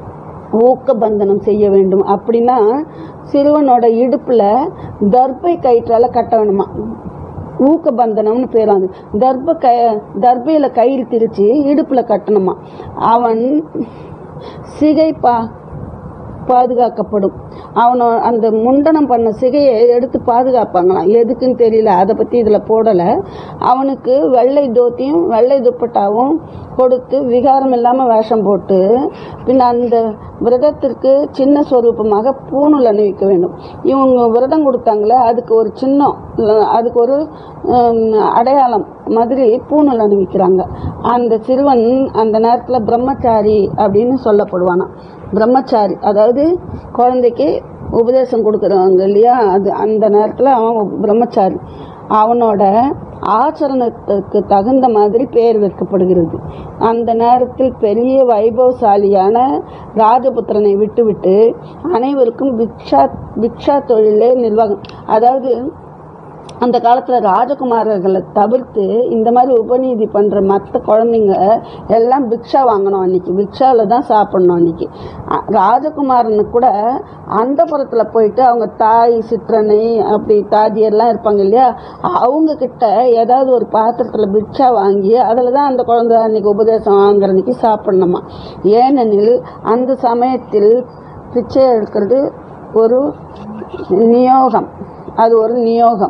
ஊக்க பந்தனம் செய்ய வேண்டும் அப்படின்னா சிறுவனோட இடுப்புல தர்பை கயிற்றால கட்ட வேணுமா ஊக்க பந்தனம்னு பேர் அது தர்ப க தர்பையில கயிறு திரிச்சு இடுப்புல கட்டணுமா அவன் சிகை பா பாதுகாக்கப்படும் அவனை அந்த முண்டனம் பண்ண சிகையை எடுத்து பாதுகாப்பாங்களாம் எதுக்குன்னு தெரியல அதை பற்றி இதில் போடலை அவனுக்கு வெள்ளை தோத்தியும் வெள்ளை துப்பட்டாவும் கொடுத்து விகாரம் இல்லாமல் வேஷம் போட்டு பின் அந்த விரதத்திற்கு சின்ன ஸ்வரூபமாக பூணூல் அணிவிக்க வேண்டும் இவங்க விரதம் கொடுத்தாங்களே அதுக்கு ஒரு சின்னம் அதுக்கு ஒரு ஹம், அடையாளம் மாதிரி பூணூல் அணிவிக்கிறாங்க அந்த சிறுவன் அந்த நேரத்தில் பிரம்மச்சாரி அப்படின்னு சொல்லப்படுவானாம் பிரம்மச்சாரி அதாவது குழந்தைக்கு உபதேசம் கொடுக்குறவங்க இல்லையா அது அந்த நேரத்தில் அவன் பிரம்மச்சாரி அவனோட ஆச்சரணத்துக்கு தகுந்த மாதிரி பெயர் வைக்கப்படுகிறது அந்த நேரத்தில் பெரிய வைபவசாலியான ராஜபுத்திரனை விட்டுவிட்டு அனைவருக்கும் பிக்ஷா பிக்ஷா தொழிலே நிர்வாகம் அதாவது அந்த காலத்தில் ராஜகுமாரர்களை தவிர்த்து இந்த மாதிரி உபநீதி பண்ணுற மற்ற குழந்தைங்க எல்லாம் பிக்ஷா வாங்கணும் அன்னைக்கு பிக்ஷாவில் தான் சாப்பிடணும் அன்னைக்கு அ- ராஜகுமாரனுக்கு கூட அந்த புறத்தில் போயிட்டு அவங்க தாய் சிற்றனை அப்படி தாதியெல்லாம் இருப்பாங்க இல்லையா அவங்க கிட்ட ஏதாவது ஒரு பாத்திரத்தில் பிக்ஷா வாங்கி அதில் தான் அந்த குழந்தை அன்னைக்கு உபதேசம் வாங்குற அன்னைக்கு சாப்பிடணுமா ஏனெனில் அந்த சமயத்தில் பிச்சை எடுக்கிறது ஒரு நியோகம் அது ஒரு நியோகம்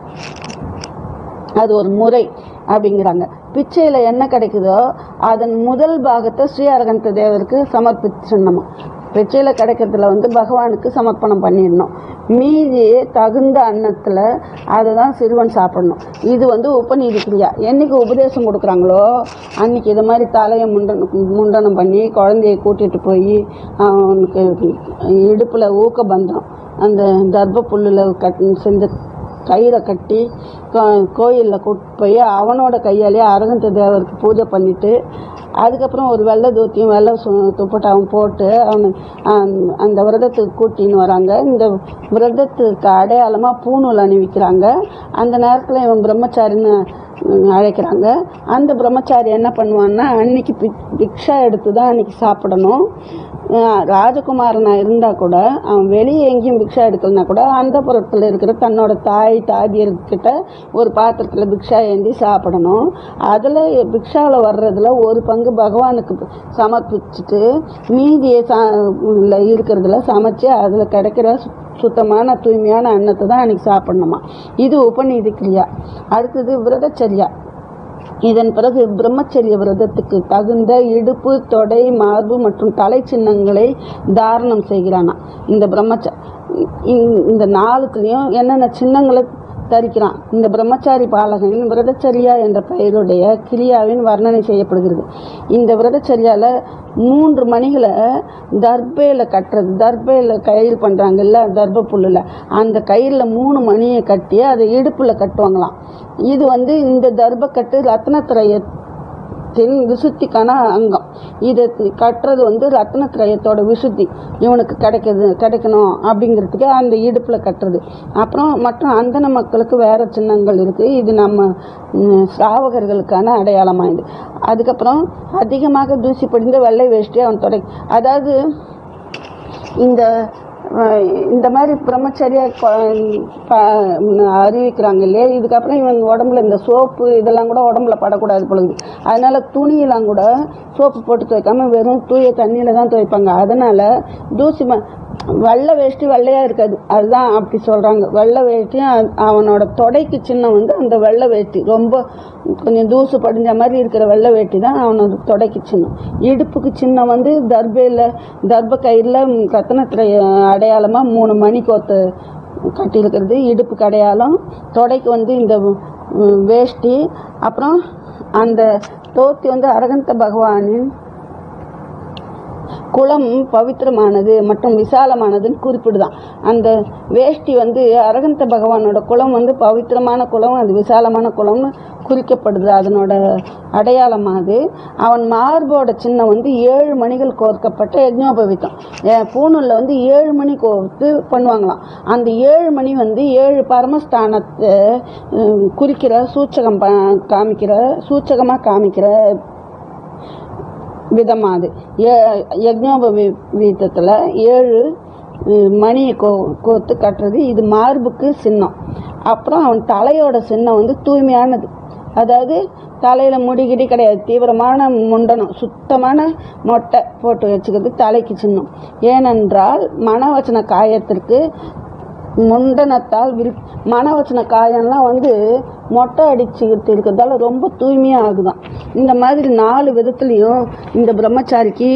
அது ஒரு முறை அப்படிங்கிறாங்க பிச்சையில் என்ன கிடைக்குதோ அதன் முதல் பாகத்தை ஸ்ரீ அரகந்த தேவருக்கு சமர்ப்பிச்சிடணுமா பிச்சையில் கிடைக்கிறதுல வந்து பகவானுக்கு சமர்ப்பணம் பண்ணிடணும் மீதி தகுந்த அன்னத்தில் அதை தான் சிறுவன் சாப்பிடணும் இது வந்து உபநீதி கிரியா என்னைக்கு உபதேசம் கொடுக்குறாங்களோ அன்னைக்கு இது மாதிரி தலையை முண்டனம் முண்டனம் பண்ணி குழந்தைய கூட்டிகிட்டு போய் அவனுக்கு இடுப்பில் ஊக்க பந்தம் அந்த தர்ப்ப புல்லில் கட் செஞ்ச கயிறை கட்டி கோயிலில் கூட்டு போய் அவனோட கையாலேயே அரகந்த தேவருக்கு பூஜை பண்ணிட்டு அதுக்கப்புறம் ஒரு வெள்ளை தூத்தியும் வெள்ளை சு- துப்பட்டாவும் போட்டு அவனை அந்த- அந்த விரதத்துக்கு கூட்டின்னு வராங்க இந்த விரதத்துக்கு அடையாளமாக பூணூல் அணிவிக்கிறாங்க அந்த நேரத்தில் இவன் பிரம்மச்சாரின்னு ம், அழைக்கிறாங்க அந்த பிரம்மச்சாரி என்ன பண்ணுவான்னா அன்னைக்கு பிக் பிக்ஷா எடுத்து தான் அன்னைக்கு சாப்பிடணும் அஹ் ராஜகுமாரனா இருந்தா கூட அவன் வெளியே எங்கேயும் பிக்ஷா எடுக்கலனா கூட அந்த புறத்தில் இருக்கிற தன்னோட தாய் தாதியர்கிட்ட ஒரு பாத்திரத்தில் பிக்ஷா ஏந்தி சாப்பிடணும் அதில் பிக்ஷாவில் வர்றதுல ஒரு பங்கு பகவானுக்கு சமர்ப்பிச்சுட்டு மீதியை சா உள்ள இருக்கிறதுல சமைச்சு அதில் கிடைக்கிற சு- சுத்தமான தூய்மையான அன்னத்தை தான் அன்னைக்கு சாப்பிடணுமா இது உபநீதி கிரியா அடுத்தது விரதச்சரியா இதன் பிறகு பிரம்மச்சரிய விரதத்துக்கு தகுந்த இடுப்பு தொடை மார்பு மற்றும் தலை சின்னங்களை தாரணம் செய்கிறானா இந்த பிரம்மச்ச இ- இந்த நாளுக்குள்ளேயும் என்னென்ன சின்னங்களை தரிக்கிறான் இந்த பிரம்மச்சாரி பாலகனின் விரதச்சரியா என்ற பெயருடைய கிரியாவின் வர்ணனை செய்யப்படுகிறது இந்த விரதச்சரியால மூன்று மணிகளை தர்பையில் கட்டுறது தர்பையில் கயிறு பண்ணுறாங்கல்ல தர்ப புல்லில் அந்த கயிறில் மூணு மணியை கட்டி அதை இடுப்பில் கட்டுவாங்களாம் இது வந்து இந்த தர்பக்கட்டு ரத்னத்திரயத்தின் விசுத்திக்கான அங்கம் இதை கட்டுறது வந்து ரத்னத்திரயத்தோட விசுத்தி இவனுக்கு கிடைக்குது கிடைக்கணும் அப்படிங்கிறதுக்கு அந்த இடுப்பில் கட்டுறது அப்புறம் மற்ற அந்தன மக்களுக்கு வேற சின்னங்கள் இருக்குது இது நம்ம ம், ஸ்ராவகர்களுக்கான அடையாளமாக இது அதுக்கப்புறம் அதிகமாக தூசி படிந்த வெள்ளை வேஷ்டி அவன் தொடை அதாவது இந்த அஹ், இந்த மாதிரி பிரம்மச்சரிய அறிவிக்கிறாங்க இல்லையா இதுக்கப்புறம் இவங்க உடம்புல இந்த சோப்பு இதெல்லாம் கூட உடம்புல படக்கூடாது பொழுது அதனால துணியெல்லாம் கூட சோப்பு போட்டு துவைக்காம வெறும் தூய தண்ணியில தான் துவைப்பாங்க அதனால தூசி ம வெள்ளை வேஷ்டி வெள்ளையா இருக்காது அதுதான் அப்படி சொல்றாங்க வெள்ளை வேஷ்டியும் அ- அவனோட தொடைக்கு சின்னம் வந்து அந்த வெள்ளை வேஷ்டி ரொம்ப கொஞ்சம் தூசு படிஞ்ச மாதிரி இருக்கிற வெள்ளை வேட்டி தான் அவனோட தொடைக்கு சின்னம் இடுப்புக்கு சின்னம் வந்து தர்பையில் தர்ப கயிறில் ரத்தனத்திரை அடையாளமா மூணு மணி கோத்து கட்டியிருக்கிறது இடுப்புக்கு அடையாளம் தொடைக்கு வந்து இந்த ம், வேஷ்டி அப்புறம் அந்த தோத்தி வந்து அரகந்த பகவானின் குளம் பவித்திரமானது மற்றும் விசாலமானதுன்னு குறிப்பிடுதான் அந்த வேஷ்டி வந்து அரகந்த பகவானோட குளம் வந்து பவித்திரமான குளம் அது விசாலமான குளம்னு குறிக்கப்படுது அதனோட அடையாளமாகுது அவன் மார்போட சின்னம் வந்து ஏழு மணிகள் கோர்க்கப்பட்ட யஜ்னோபவித்தம் அஹ் பூணூல்ல வந்து ஏழு மணி கோர்த்து பண்ணுவாங்களாம் அந்த ஏழு மணி வந்து ஏழு பரமஸ்தானத்தை உம், குறிக்கிற சூச்சகம் ப- காமிக்கிற சூச்சகமாக காமிக்கிற விதமாக அது ஏ யக்ஞோபவி வீத்தத்தில் ஏழு உம், மணியை கோ கோர்த்து கட்டுறது இது மார்புக்கு சின்னம் அப்புறம் அவன் தலையோட சின்னம் வந்து தூய்மையானது அதாவது தலையில் முடிகிடி கிடையாது தீவிரமான முண்டனம் சுத்தமான மொட்டை போட்டு வச்சுக்கிறது தலைக்கு சின்னம் ஏனென்றால் மனவச்சன காயத்திற்கு முண்டனத்தால் வில் மனவச்சன காயம்லாம் வந்து மொட்டை அடிச்சுக்கிட்டு இருக்கிறதால ரொம்ப தூய்மையாக ஆகுதாம் இந்த மாதிரி நாலு விதத்துலேயும் இந்த பிரம்மச்சாரிக்கு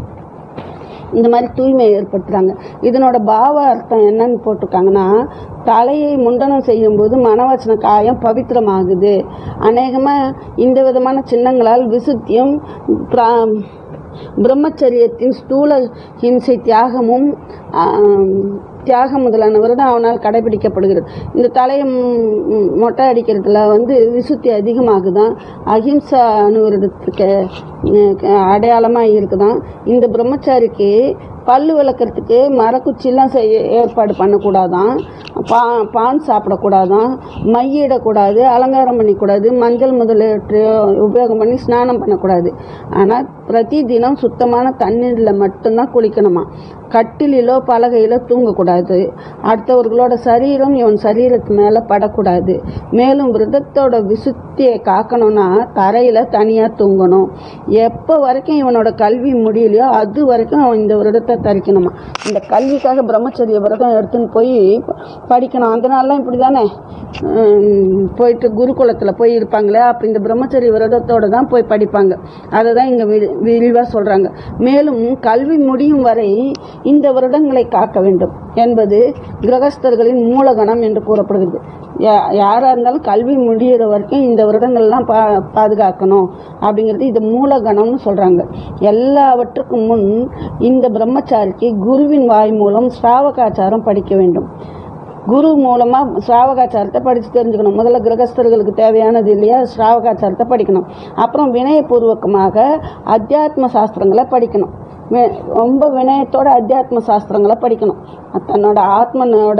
இந்த மாதிரி தூய்மை ஏற்படுத்துகிறாங்க இதனோட பாவ அர்த்தம் என்னன்னு போட்டிருக்காங்கன்னா தலையை முண்டனம் செய்யும்போது மனவச்சன காயம் பவித்திரமாகுது அநேகமாக இந்த விதமான சின்னங்களால் விசுத்தியும் பிரா- பிரம்மச்சரியத்தின் ஸ்தூல ஹிம்சை தியாகமும் ஆம், தியாகம் முதலானவர் தான் அவனால் கடைபிடிக்கப்படுகிறது இந்த தலையை ம், ம், மொட்டை அடிக்கிறதுல வந்து விசுத்தி அதிகமாகுதான் அஹிம்சா அணுகிறதுக்கு அடையாளமாக இருக்குதான் இந்த பிரம்மச்சாரிக்கு பல்லு விளக்கறதுக்கு மரக்குச்சிலாம் செய்ய ஏற்பாடு பண்ணக்கூடாதான் பா பான் சாப்பிடக்கூடாதான் மையிடக்கூடாது அலங்காரம் பண்ணிக்கூடாது மஞ்சள் முதலீட்டு உபயோகம் பண்ணி ஸ்நானம் பண்ணக்கூடாது ஆனால் பிரதி தினம் சுத்தமான தண்ணீரில் மட்டும்தான் குளிக்கணுமா கட்டிலிலோ பலகையிலோ தூங்கக்கூடாது அடுத்தவர்களோட சரீரம் இவன் சரீரத்து மேலே படக்கூடாது மேலும் விரதத்தோட விசுத்தியை காக்கணும்னா தரையில் தனியாக தூங்கணும் எப்போ வரைக்கும் இவனோட கல்வி முடியலையோ அது வரைக்கும் அவன் இந்த விரதத்தை தரிக்கணுமா இந்த கல்விக்காக பிரம்மச்சரிய விரதம் எடுத்துன்னு போய் படிக்கணும் அந்த நாள்லாம் இப்படி தானே போயிட்டு குருகுலத்தில் போய் இருப்பாங்களே அப்போ இந்த பிரம்மச்சரிய விரதத்தோட தான் போய் படிப்பாங்க அதை தான் இங்கே விரிவாக சொல்கிறாங்க மேலும் கல்வி முடியும் வரை இந்த விரதங்களை காக்க வேண்டும் என்பது கிரகஸ்தர்களின் மூலகணம் என்று கூறப்படுகிறது யா- யாரா இருந்தாலும் கல்வி முடியிற வரைக்கும் இந்த வருடங்கள்லாம் பா பாதுகாக்கணும் அப்படிங்கிறது இது மூலகணம்னு சொல்றாங்க எல்லாவற்றுக்கும் முன் இந்த பிரம்மச்சாரிக்கு குருவின் வாய் மூலம் ஸ்ராவகாச்சாரம் படிக்க வேண்டும் குரு மூலமா ஸ்ராவகாச்சாரத்தை படிச்சு தெரிஞ்சுக்கணும் முதல்ல கிரகஸ்தர்களுக்கு தேவையானது இல்லையா ஸ்ராவகாச்சாரத்தை படிக்கணும் அப்புறம் வினயபூர்வகமாக அத்தியாத்ம சாஸ்திரங்களை படிக்கணும் வி- ரொம்ப வினயத்தோட அத்தியாத்ம சாஸ்திரங்களை படிக்கணும் தன்னோட ஆத்மனோட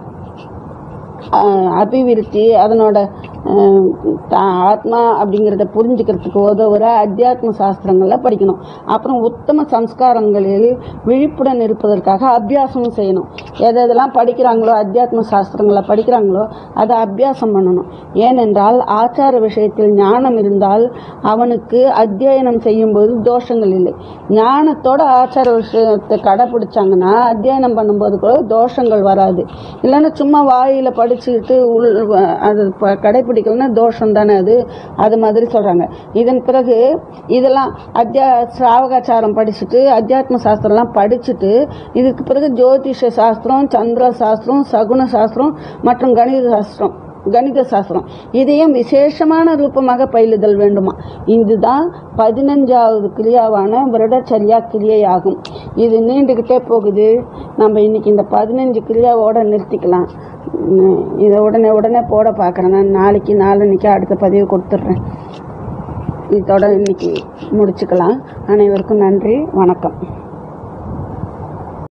ஆஹ் அபிவிருத்தி அதனோட ஆஹ் தா- ஆத்மா அப்படிங்கிறத புரிஞ்சுக்கிறதுக்கு உதவுற அத்தியாத்ம சாஸ்திரங்களை படிக்கணும் அப்புறம் உத்தம சம்ஸ்காரங்களில் விழிப்புடன் இருப்பதற்காக அபியாசமும் செய்யணும் எது எதெல்லாம் படிக்கிறாங்களோ அத்தியாத்ம சாஸ்திரங்களை படிக்கிறாங்களோ அதை அபியாசம் பண்ணணும் ஏனென்றால் ஆச்சார விஷயத்தில் ஞானம் இருந்தால் அவனுக்கு அத்தியனம் செய்யும்போது தோஷங்கள் இல்லை ஞானத்தோட ஆச்சார விஷயத்தை கடைப்பிடிச்சாங்கன்னா அத்தியனம் பண்ணும்போது கூட தோஷங்கள் வராது இல்லைன்னா சும்மா வாயில படிச்சுக்கிட்டு உள் அது ப- கடைப்பிடிக்கலன்னா தோஷம் தானே அது அது மாதிரி சொல்றாங்க இதன் பிறகு இதெல்லாம் அத்தியா சாவகாச்சாரம் படிச்சுட்டு அத்தியாத்ம சாஸ்திரம்லாம் படிச்சுட்டு இதுக்கு பிறகு ஜோதிஷ சாஸ்திரம் சந்திர சாஸ்திரம் சகுன சாஸ்திரம் மற்றும் கணித சாஸ்திரம் கணித சாஸ்திரம் இதையும் விசேஷமான ரூபமாக பயிலுதல் வேண்டுமா இதுதான் பதினஞ்சாவது கிரியாவான விரடச்சரியா கிரியையாகும் இது நீண்டுக்கிட்டே போகுது நம்ம இன்னைக்கு இந்த பதினஞ்சு கிரியாவோட நிறுத்திக்கலாம் உம், இதை உடனே உடனே போட பார்க்குறேன் நான் நாளைக்கு நாளன்னைக்கு அடுத்த பதிவு கொடுத்துட்றேன் இதோட இன்னைக்கு முடிச்சுக்கலாம் அனைவருக்கும் நன்றி வணக்கம்